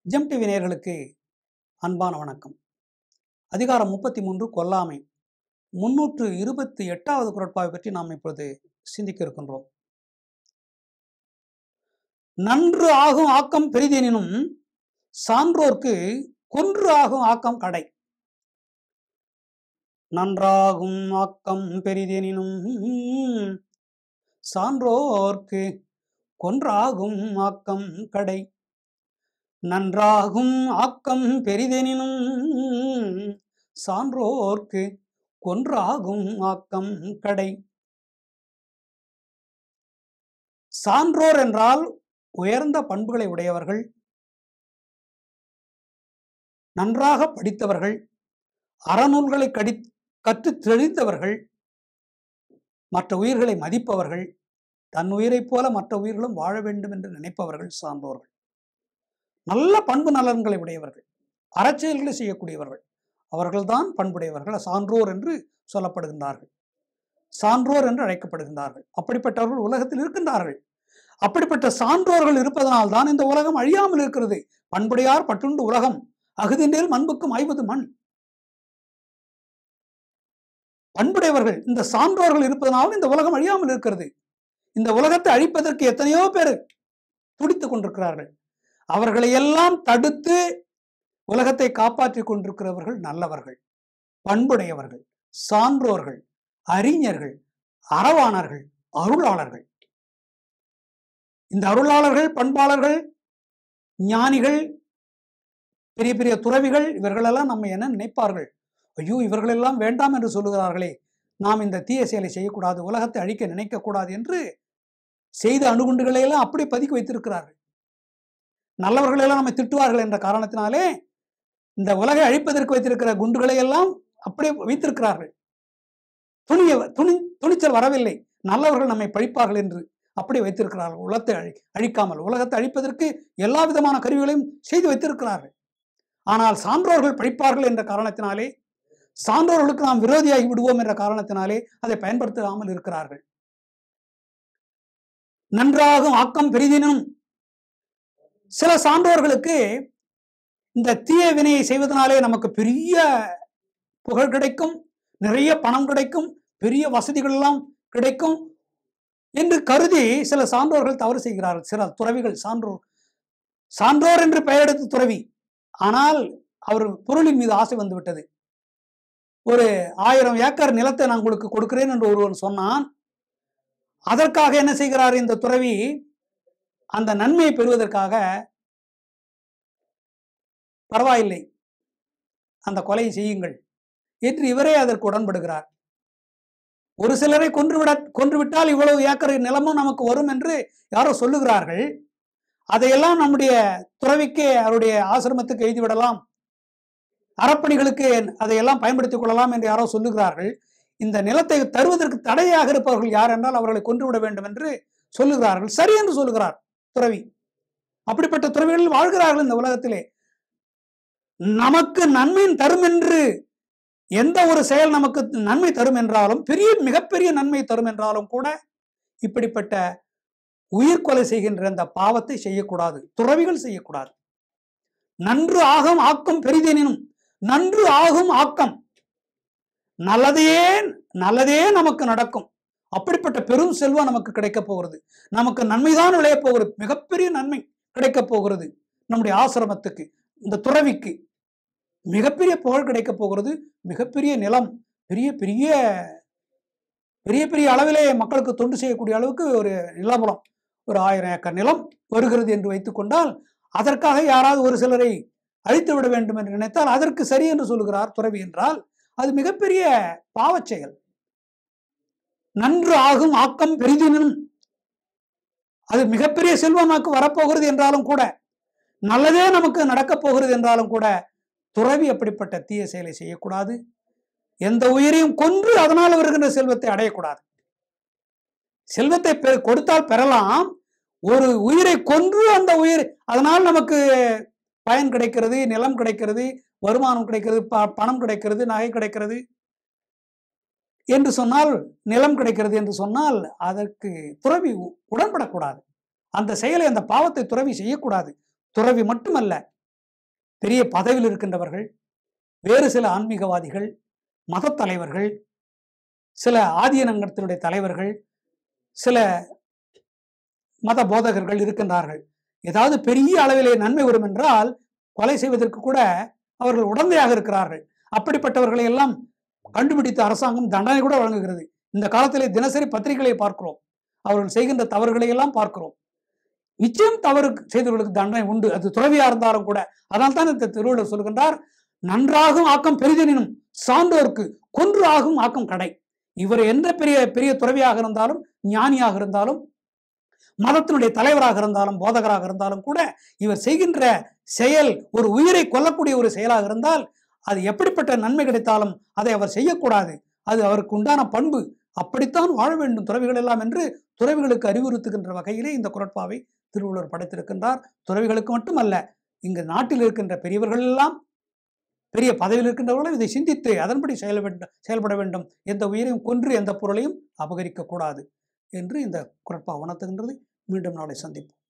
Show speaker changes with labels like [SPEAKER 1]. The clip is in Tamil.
[SPEAKER 1] ஜெம் டிவி நேயர்களுக்கு அன்பான வணக்கம் அதிகாரம் முப்பத்தி மூன்று கொல்லாமை முன்னூற்று இருபத்தி எட்டாவது குரட்பாவை பற்றி நாம் இப்பொழுது சிந்திக்க இருக்கின்றோம் நன்று ஆகும் ஆக்கம் பெரிதெனினும் சான்றோர்க்கு கொன்று ஆகும் ஆக்கம் கடை நன்றாகும் ஆக்கம் பெரிதெனினும் சான்றோர்க்கு கொன்றாகும் ஆக்கம் கடை நன்றாகும் ஆக்கம் பெரிதெனினும் சான்றோர்க்கு கொன்றாகும் ஆக்கம் கடை சான்றோர் என்றால் உயர்ந்த பண்புகளை உடையவர்கள் நன்றாக படித்தவர்கள் அறநூல்களை கடி கற்று தெளிந்தவர்கள் மற்ற உயிர்களை மதிப்பவர்கள் தன் உயிரைப் போல மற்ற உயிர்களும் வாழ வேண்டும் என்று நினைப்பவர்கள் சான்றோர்கள் நல்ல பண்பு நலன்களை உடையவர்கள் அறச்செயல்களை செய்யக்கூடியவர்கள் அவர்கள்தான் பண்புடையவர்கள் சான்றோர் என்று சொல்லப்படுகின்றார்கள் சான்றோர் என்று அழைக்கப்படுகின்றார்கள் அப்படிப்பட்டவர்கள் உலகத்தில் இருக்கின்றார்கள் அப்படிப்பட்ட சான்றோர்கள் இருப்பதனால் தான் இந்த உலகம் அழியாமல் இருக்கிறது பண்புடையார் பட்டுண்டு உலகம் அகுதின்றேல் மண்புக்கும் ஐவது மண் பண்புடையவர்கள் இந்த சான்றோர்கள் இருப்பதனால் இந்த உலகம் அழியாமல் இருக்கிறது இந்த உலகத்தை அழிப்பதற்கு எத்தனையோ பேர் துடித்துக் கொண்டிருக்கிறார்கள் அவர்களை எல்லாம் தடுத்து உலகத்தை காப்பாற்றிக் கொண்டிருக்கிறவர்கள் நல்லவர்கள் பண்புடையவர்கள் சான்றோர்கள் அறிஞர்கள் அறவாணர்கள் அருளாளர்கள் இந்த அருளாளர்கள் பண்பாளர்கள் ஞானிகள் பெரிய பெரிய துறவிகள் இவர்களெல்லாம் நம்ம என்ன நினைப்பார்கள் ஐயோ இவர்களெல்லாம் வேண்டாம் என்று சொல்லுகிறார்களே நாம் இந்த தீய செயலை செய்யக்கூடாது உலகத்தை அழிக்க நினைக்கக்கூடாது என்று செய்த அணுகுண்டுகளை எல்லாம் அப்படி பதுக்கி வைத்திருக்கிறார்கள் நல்லவர்கள் எல்லாம் நம்மை திட்டுவார்கள் என்ற காரணத்தினாலே இந்த உலகை அழிப்பதற்கு வைத்திருக்கிற குண்டுகளை எல்லாம் அப்படியே வைத்திருக்கிறார்கள் துணிய துணி துணிச்சல் வரவில்லை நல்லவர்கள் நம்மை பழிப்பார்கள் என்று அப்படி வைத்திருக்கிறார்கள் உலகத்தை அழி அழிக்காமல் உலகத்தை அழிப்பதற்கு எல்லா விதமான கருவிகளையும் செய்து வைத்திருக்கிறார்கள் ஆனால் சான்றோர்கள் படிப்பார்கள் என்ற காரணத்தினாலே சான்றோர்களுக்கு நாம் விரோதியாகி விடுவோம் என்ற காரணத்தினாலே அதை பயன்படுத்தாமல் இருக்கிறார்கள் நன்றாகும் ஆக்கம் பெரிதினும் சில சான்றோர்களுக்கு இந்த தீய வினையை செய்வதனாலே நமக்கு பெரிய புகழ் கிடைக்கும் நிறைய பணம் கிடைக்கும் பெரிய வசதிகள் எல்லாம் கிடைக்கும் என்று கருதி சில சான்றோர்கள் தவறு செய்கிறார்கள் சில துறவிகள் சான்றோர் சான்றோர் என்று பெயரெடுத்து துறவி ஆனால் அவர் பொருளின் மீது ஆசை வந்து விட்டது ஒரு ஆயிரம் ஏக்கர் நிலத்தை நான் உங்களுக்கு கொடுக்கிறேன் என்று ஒருவன் சொன்னான் அதற்காக என்ன செய்கிறார் இந்த துறவி அந்த நன்மையை பெறுவதற்காக பரவாயில்லை அந்த கொலையை செய்யுங்கள் என்று இவரே அதற்கு உடன்படுகிறார் ஒரு சிலரை கொன்றுவிட கொன்றுவிட்டால் இவ்வளவு ஏக்கர் நிலமும் நமக்கு வரும் என்று யாரோ சொல்லுகிறார்கள் அதையெல்லாம் நம்முடைய துறவிக்கு அவருடைய ஆசிரமத்துக்கு எழுதிவிடலாம் அறப்பணிகளுக்கு அதையெல்லாம் பயன்படுத்திக் கொள்ளலாம் என்று யாரோ சொல்லுகிறார்கள் இந்த நிலத்தை தருவதற்கு தடையாக இருப்பவர்கள் யார் என்றால் அவர்களை கொன்றுவிட வேண்டும் என்று சொல்லுகிறார்கள் சரி என்று சொல்லுகிறார் துறவி அப்படிப்பட்ட துறவிகள் வாழ்கிறார்கள் இந்த உலகத்திலே நமக்கு நன்மை தரும் என்று எந்த ஒரு செயல் நமக்கு நன்மை தரும் என்றாலும் பெரிய மிகப்பெரிய நன்மை தரும் என்றாலும் கூட இப்படிப்பட்ட உயிர் கொலை செய்கின்ற அந்த பாவத்தை செய்யக்கூடாது துறவிகள் செய்யக்கூடாது நன்று ஆகும் ஆக்கம் பெரிதெனினும் நன்று ஆகும் ஆக்கம் நல்லதையே நல்லதே நமக்கு நடக்கும் அப்படிப்பட்ட பெரும் செல்வம் நமக்கு கிடைக்க போகிறது நமக்கு நன்மைதான் விளைய போகிறது மிகப்பெரிய நன்மை கிடைக்க போகிறது நம்முடைய ஆசிரமத்துக்கு இந்த துறவிக்கு மிகப்பெரிய புகழ் கிடைக்க போகிறது மிகப்பெரிய நிலம் பெரிய பெரிய பெரிய பெரிய அளவிலே மக்களுக்கு தொண்டு செய்யக்கூடிய அளவுக்கு ஒரு நிலபுலம் ஒரு ஆயிரம் ஏக்கர் நிலம் வருகிறது என்று வைத்துக்கொண்டால் அதற்காக யாராவது ஒரு சிலரை அழித்து விட வேண்டும் என்று நினைத்தால் அதற்கு சரி என்று சொல்லுகிறார் துறவி என்றால் அது மிகப்பெரிய பாவச் செயல் நன்று ஆகும் ஆக்கம் பெரிதினும் அது மிகப்பெரிய செல்வம் நமக்கு வரப்போகிறது என்றாலும் கூட நல்லதே நமக்கு நடக்கப் போகிறது என்றாலும் கூட துறவி அப்படிப்பட்ட தீய செயலை செய்யக்கூடாது எந்த உயிரையும் கொன்று அதனால் வருகின்ற செல்வத்தை அடையக்கூடாது செல்வத்தை பெ- கொடுத்தால் பெறலாம் ஒரு உயிரை கொன்று அந்த உயிர் அதனால் நமக்கு பயன் கிடைக்கிறது நிலம் கிடைக்கிறது வருமானம் கிடைக்கிறது ப- பணம் கிடைக்கிறது நகை கிடைக்கிறது என்று சொன்னால் நிலம் கிடைக்கிறது என்று சொன்னால் அதற்கு துறவி உ- உடன்படக்கூடாது அந்த செயலை அந்த பாவத்தை துறவி செய்யக்கூடாது துறவி மட்டுமல்ல பெரிய பதவியில் இருக்கின்றவர்கள் வேறு சில ஆன்மீகவாதிகள் மதத் தலைவர்கள் சில ஆதீனங்கத்தினுடைய தலைவர்கள் சில மத போதகர்கள் இருக்கின்றார்கள் ஏதாவது பெரிய அளவிலே நன்மை வரும் என்றால் கொலை செய்வதற்கு கூட அவர்கள் உடந்தையாக இருக்கிறார்கள் அப்படிப்பட்டவர்களை எல்லாம் கண்டுபிடித்த அரசாங்கம் தண்டனை கூட வழங்குகிறது இந்த காலத்திலே தினசரி பத்திரிகைகளை பார்க்கிறோம் அவர்கள் செய்கின்ற தவறுகளை எல்லாம் பார்க்கிறோம் நிச்சயம் தவறு செய்தவர்களுக்கு தண்டனை உண்டு அது துறவியா இருந்தாலும் கூட அதனால் தான் இந்த திருவள்ளுவர் சொல்கின்றார் நன்றாகும் ஆக்கம் பெரிதெனினும் சான்றோர்க்கு கொன்று ஆகும் ஆக்கம் கடை இவர் எந்த பெரிய பெரிய துறவியாக இருந்தாலும் ஞானியாக இருந்தாலும் மதத்தினுடைய தலைவராக இருந்தாலும் போதகராக இருந்தாலும் கூட இவர் செய்கின்ற செயல் ஒரு உயிரை கொல்லக்கூடிய ஒரு செயலாக இருந்தால் அது எப்படிப்பட்ட நன்மை கிடைத்தாலும் அதை அவர் செய்யக்கூடாது அது அவருக்கு உண்டான பண்பு அப்படித்தான் வாழ வேண்டும் துறவிகள் எல்லாம் என்று துறவிகளுக்கு அறிவுறுத்துகின்ற வகையிலே இந்த குரட்பாவை திருவள்ளுவர் படைத்திருக்கின்றார் துறவிகளுக்கு மட்டுமல்ல இங்கு நாட்டில் இருக்கின்ற பெரியவர்கள் எல்லாம் பெரிய பதவியில் இருக்கின்றவர்களும் இதை சிந்தித்து அதன்படி செயல வேண்டும் செயல்பட வேண்டும் எந்த உயிரையும் கொன்று எந்த பொருளையும் அபகரிக்க கூடாது என்று இந்த குரட்பா உணர்த்துகின்றது மீண்டும் நாளை சந்திப்போம்